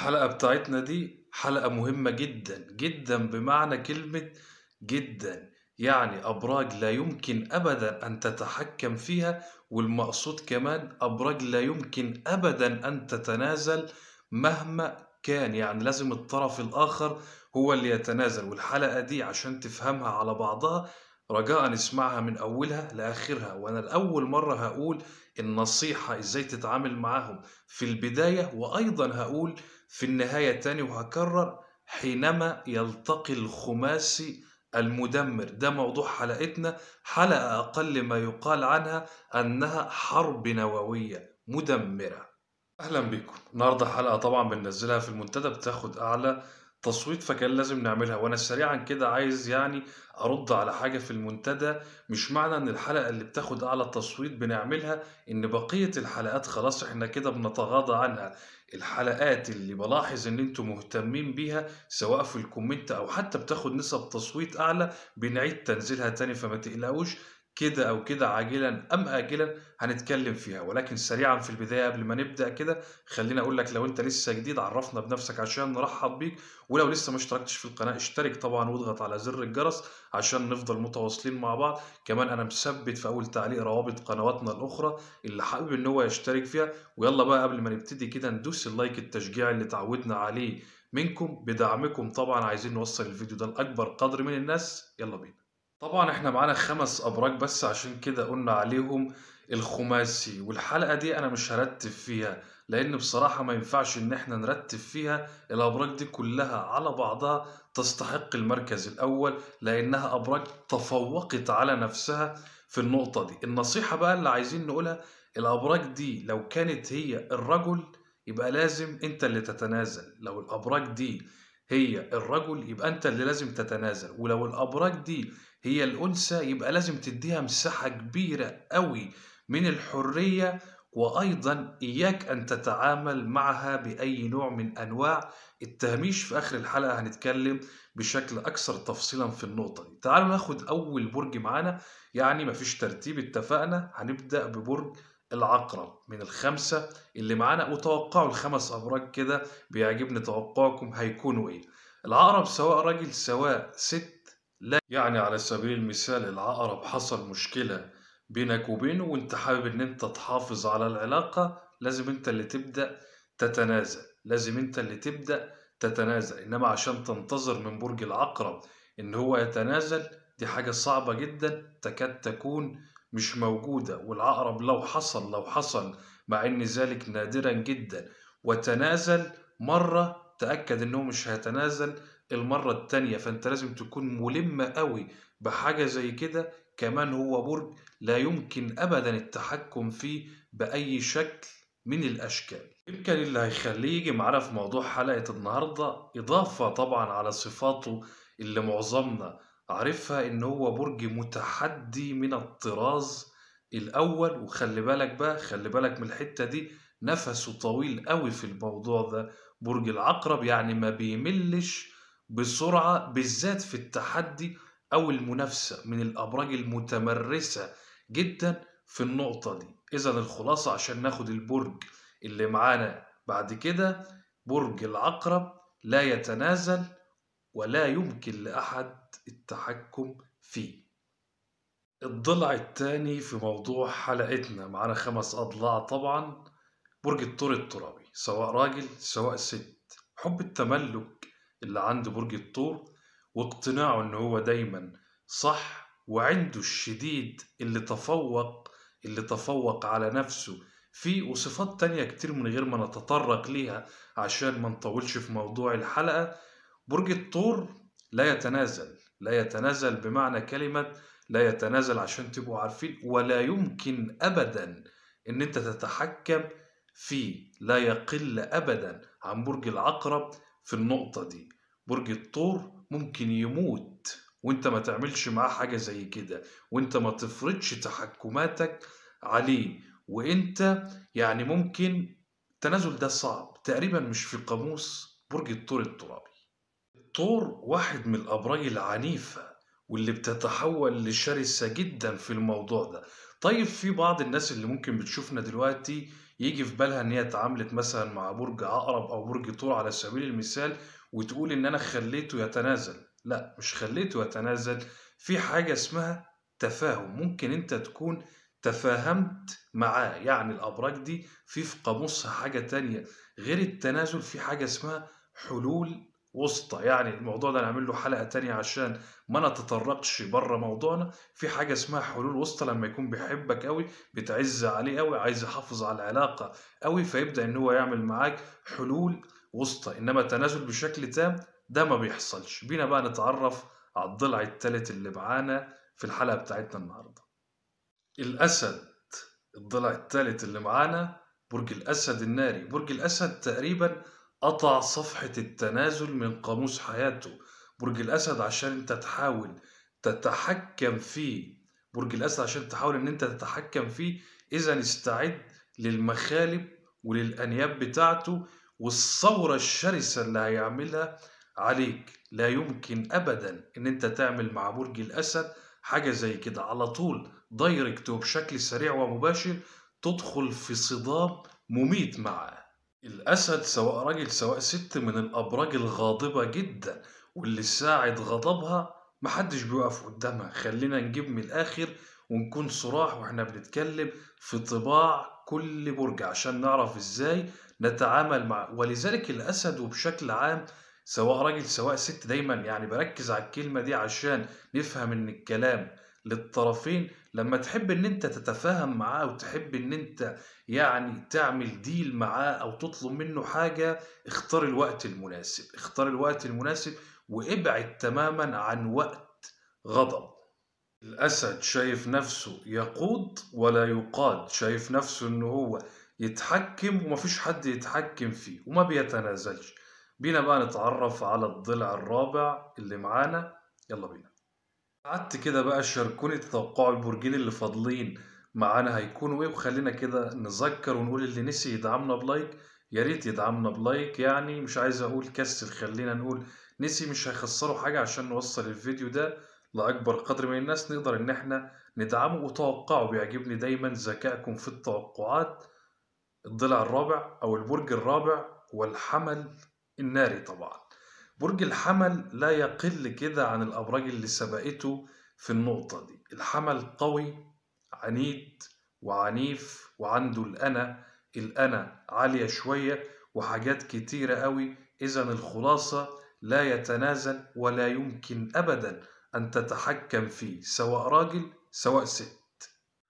الحلقة بتاعتنا دي حلقة مهمة جدا جدا بمعنى كلمة جدا يعني أبراج لا يمكن أبدا أن تتحكم فيها والمقصود كمان أبراج لا يمكن أبدا أن تتنازل مهما كان يعني لازم الطرف الآخر هو اللي يتنازل والحلقة دي عشان تفهمها على بعضها رجاء اسمعها من أولها لآخرها وأنا لأول مرة هقول النصيحة إزاي تتعامل معاهم في البداية وأيضا هقول في النهاية تاني وهكرر حينما يلتقي الخماسي المدمر ده موضوع حلقتنا حلقة أقل ما يقال عنها أنها حرب نووية مدمرة أهلا بكم النهاردة حلقة طبعا بننزلها في المنتدى بتاخد أعلى تصويت فكان لازم نعملها وانا سريعا كده عايز يعني ارد على حاجه في المنتدى مش معنى ان الحلقه اللي بتاخد اعلى تصويت بنعملها ان بقيه الحلقات خلاص احنا كده بنتغاضى عنها الحلقات اللي بلاحظ ان انتم مهتمين بيها سواء في الكومنت او حتى بتاخد نسب تصويت اعلى بنعيد تنزيلها تاني فما تقلقوش كده او كده عاجلا ام اجلا هنتكلم فيها ولكن سريعا في البدايه قبل ما نبدا كده خليني اقول لك لو انت لسه جديد عرفنا بنفسك عشان نرحب بيك ولو لسه ما اشتركتش في القناه اشترك طبعا واضغط على زر الجرس عشان نفضل متواصلين مع بعض كمان انا مثبت في اول تعليق روابط قنواتنا الاخرى اللي حابب ان هو يشترك فيها ويلا بقى قبل ما نبتدي كده ندوس اللايك التشجيعي اللي تعودنا عليه منكم بدعمكم طبعا عايزين نوصل الفيديو ده لاكبر قدر من الناس يلا بينا طبعا احنا معانا خمس ابراج بس عشان كده قلنا عليهم الخماسي والحلقة دي انا مش هرتب فيها لان بصراحة ما ينفعش ان احنا نرتب فيها الابراج دي كلها على بعضها تستحق المركز الاول لانها ابراج تفوقت على نفسها في النقطة دي النصيحة بقى اللي عايزين نقولها الابراج دي لو كانت هي الرجل يبقى لازم انت اللي تتنازل لو الابراج دي هي الرجل يبقى انت اللي لازم تتنازل ولو الابراج دي هي الانثى يبقى لازم تديها مساحه كبيره قوي من الحريه وايضا اياك ان تتعامل معها باي نوع من انواع التهميش في اخر الحلقه هنتكلم بشكل اكثر تفصيلا في النقطه دي تعالوا ناخد اول برج معانا يعني مفيش ترتيب اتفقنا هنبدا ببرج العقرب من الخمسة اللي معانا وتوقعوا الخمس أبراج كده بيعجبني توقعكم هيكونوا إيه العقرب سواء راجل سواء ست لا يعني على سبيل المثال العقرب حصل مشكلة بينك وبينه وانت حابب ان انت تحافظ على العلاقة لازم انت اللي تبدأ تتنازل لازم انت اللي تبدأ تتنازل انما عشان تنتظر من برج العقرب ان هو يتنازل دي حاجة صعبة جدا تكاد تكون مش موجودة والعقرب لو حصل لو حصل مع ان ذلك نادرا جدا وتنازل مرة تأكد انه مش هيتنازل المرة التانية فانت لازم تكون ملم قوي بحاجة زي كده كمان هو برج لا يمكن ابدا التحكم فيه بأي شكل من الاشكال يمكن اللي هيخليه يجي معانا في موضوع حلقة النهاردة اضافة طبعا على صفاته اللي معظمنا عارفها ان هو برج متحدي من الطراز الاول وخلي بالك بقى خلي بالك من الحتة دي نفسه طويل قوي في الموضوع ده برج العقرب يعني ما بيملش بسرعة بالذات في التحدي او المنافسة من الابراج المتمرسة جدا في النقطة دي اذا الخلاصة عشان ناخد البرج اللي معانا بعد كده برج العقرب لا يتنازل ولا يمكن لأحد التحكم فيه الضلع الثاني في موضوع حلقتنا معانا خمس أضلاع طبعا برج الثور الترابي سواء راجل سواء ست حب التملك اللي عند برج الثور واقتناعه ان هو دايما صح وعنده الشديد اللي تفوق اللي تفوق على نفسه في وصفات تانية كتير من غير ما نتطرق ليها عشان ما نطولش في موضوع الحلقة برج الثور لا يتنازل لا يتنازل بمعنى كلمة لا يتنازل عشان تبقوا عارفين ولا يمكن أبدا إن أنت تتحكم فيه لا يقل أبدا عن برج العقرب في النقطة دي برج الثور ممكن يموت وانت ما تعملش معاه حاجة زي كده وانت ما تفرضش تحكماتك عليه وانت يعني ممكن التنازل ده صعب تقريبا مش في قاموس برج الثور الترابي الثور واحد من الأبراج العنيفة واللي بتتحول لشرسة جدا في الموضوع ده طيب في بعض الناس اللي ممكن بتشوفنا دلوقتي يجي في بالها ان هي اتعاملت مثلا مع برج عقرب او برج طور على سبيل المثال وتقول ان انا خليته يتنازل لا مش خليته يتنازل في حاجة اسمها تفاهم ممكن انت تكون تفاهمت معاه يعني الابراج دي في في قاموسها حاجة تانية غير التنازل في حاجة اسمها حلول وسطى يعني الموضوع ده نعمل له حلقة تانية عشان ما نتطرقش بره موضوعنا في حاجة اسمها حلول وسطى لما يكون بيحبك قوي بتعز عليه قوي عايز يحافظ على العلاقة قوي فيبدأ ان هو يعمل معاك حلول وسطى انما التنازل بشكل تام ده ما بيحصلش بينا بقى نتعرف على الضلع التالت اللي معانا في الحلقة بتاعتنا النهاردة الأسد الضلع التالت اللي معانا برج الأسد الناري برج الأسد تقريبا قطع صفحة التنازل من قاموس حياته برج الأسد عشان انت تحاول تتحكم فيه برج الأسد عشان تحاول ان انت تتحكم فيه إذا استعد للمخالب وللأنياب بتاعته والثورة الشرسة اللي هيعملها عليك لا يمكن أبدا ان انت تعمل مع برج الأسد حاجة زي كده على طول دايركت وبشكل سريع ومباشر تدخل في صدام مميت معاه الأسد سواء راجل سواء ست من الأبراج الغاضبة جدا واللي ساعد غضبها محدش بيقف قدامها خلينا نجيب من الآخر ونكون صراح واحنا بنتكلم في طباع كل برج عشان نعرف ازاي نتعامل مع ولذلك الأسد وبشكل عام سواء راجل سواء ست دايما يعني بركز على الكلمة دي عشان نفهم ان الكلام للطرفين لما تحب ان انت تتفاهم معاه وتحب ان انت يعني تعمل ديل معاه او تطلب منه حاجة اختار الوقت المناسب اختار الوقت المناسب وابعد تماما عن وقت غضب الاسد شايف نفسه يقود ولا يقاد شايف نفسه انه هو يتحكم ومفيش حد يتحكم فيه وما بيتنازلش بينا بقى نتعرف على الضلع الرابع اللي معانا يلا بينا قعدت كده بقى شاركوني تتوقعوا البرجين اللي فاضلين معانا هيكونوا ايه وخلينا كده نذكر ونقول اللي نسي يدعمنا بلايك يا ريت يدعمنا بلايك يعني مش عايز اقول كسل خلينا نقول نسي مش هيخسروا حاجة عشان نوصل الفيديو ده لأكبر قدر من الناس نقدر إن احنا ندعمه وتوقعوا بيعجبني دايما ذكائكم في التوقعات الضلع الرابع أو البرج الرابع والحمل الناري طبعا برج الحمل لا يقل كده عن الأبراج اللي سبقته في النقطة دي الحمل قوي عنيد وعنيف وعنده الأنا الأنا عالية شوية وحاجات كتيرة قوي إذا الخلاصة لا يتنازل ولا يمكن أبدا أن تتحكم فيه سواء راجل سواء ست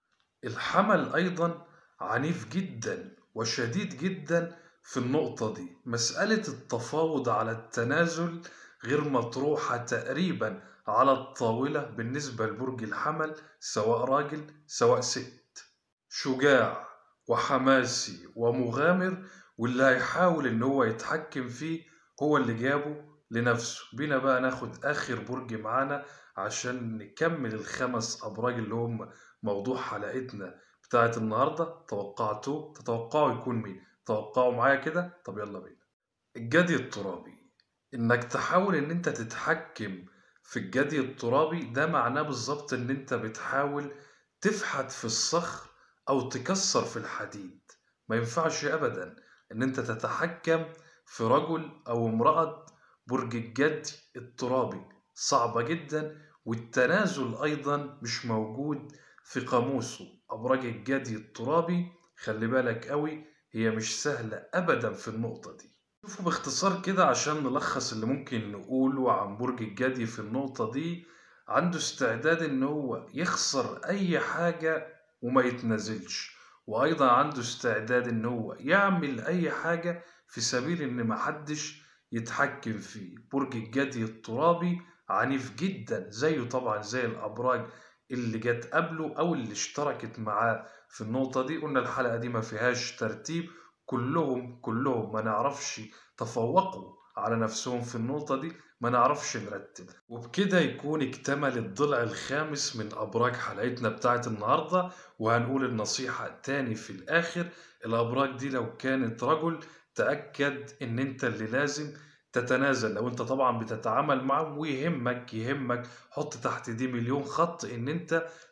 الحمل أيضا عنيف جدا وشديد جدا في النقطة دي مسألة التفاوض على التنازل غير مطروحة تقريبا على الطاولة بالنسبة لبرج الحمل سواء راجل سواء ست شجاع وحماسي ومغامر واللي هيحاول ان هو يتحكم فيه هو اللي جابه لنفسه بينا بقى ناخد اخر برج معانا عشان نكمل الخمس ابراج اللي هم موضوع حلقتنا بتاعت النهاردة توقعتوه تتوقعوا يكون مين توقعوا معايا كده طب يلا بينا الجدي الترابي انك تحاول ان انت تتحكم في الجدي الترابي ده معناه بالظبط ان انت بتحاول تفحت في الصخر او تكسر في الحديد ما ينفعش ابدا ان انت تتحكم في رجل او امرأة برج الجدي الترابي صعبة جدا والتنازل ايضا مش موجود في قاموسه ابراج الجدي الترابي خلي بالك قوي هي مش سهلة ابدا في النقطة دي شوفوا باختصار كده عشان نلخص اللي ممكن نقوله عن برج الجدي في النقطة دي عنده استعداد ان هو يخسر اي حاجة وما يتنازلش وايضا عنده استعداد ان هو يعمل اي حاجة في سبيل ان محدش يتحكم فيه برج الجدي الترابي عنيف جدا زيه طبعا زي الابراج اللي جت قبله او اللي اشتركت معاه في النقطة دي قلنا الحلقة دي ما فيهاش ترتيب كلهم كلهم ما نعرفش تفوقوا على نفسهم في النقطة دي ما نعرفش نرتب وبكده يكون اكتمل الضلع الخامس من أبراج حلقتنا بتاعت النهاردة وهنقول النصيحة تاني في الآخر الأبراج دي لو كانت رجل تأكد إن أنت اللي لازم تتنازل لو أنت طبعا بتتعامل معه ويهمك يهمك حط تحت دي مليون خط إن أنت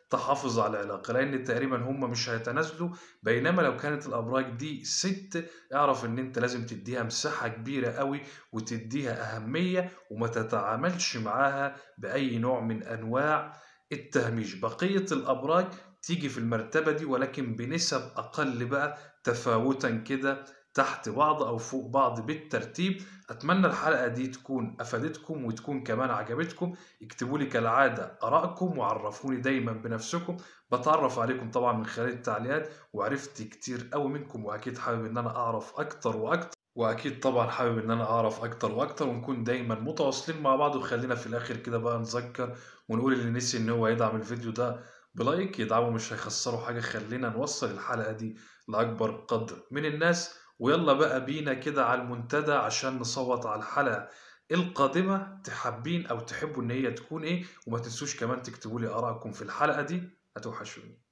تحافظ على العلاقة لأن تقريبا هم مش هيتنازلوا بينما لو كانت الأبراج دي ست اعرف إن أنت لازم تديها مساحة كبيرة قوي وتديها أهمية وما تتعاملش معاها بأي نوع من أنواع التهميش بقية الأبراج تيجي في المرتبة دي ولكن بنسب أقل بقى تفاوتا كده تحت بعض أو فوق بعض بالترتيب أتمنى الحلقة دي تكون أفادتكم وتكون كمان عجبتكم اكتبوا لي كالعادة آرائكم وعرفوني دايما بنفسكم بتعرف عليكم طبعا من خلال التعليقات وعرفت كتير قوي منكم وأكيد حابب إن أنا أعرف أكتر وأكتر واكيد طبعا حابب ان انا اعرف اكتر واكتر ونكون دايما متواصلين مع بعض وخلينا في الاخر كده بقى نذكر ونقول اللي نسي ان هو يدعم الفيديو ده بلايك يدعمه مش هيخسروا حاجة خلينا نوصل الحلقة دي لأكبر قدر من الناس ويلا بقى بينا كده على المنتدى عشان نصوت على الحلقة القادمة تحبين أو تحبوا إن هي تكون إيه وما تنسوش كمان تكتبوا لي آرائكم في الحلقة دي هتوحشوني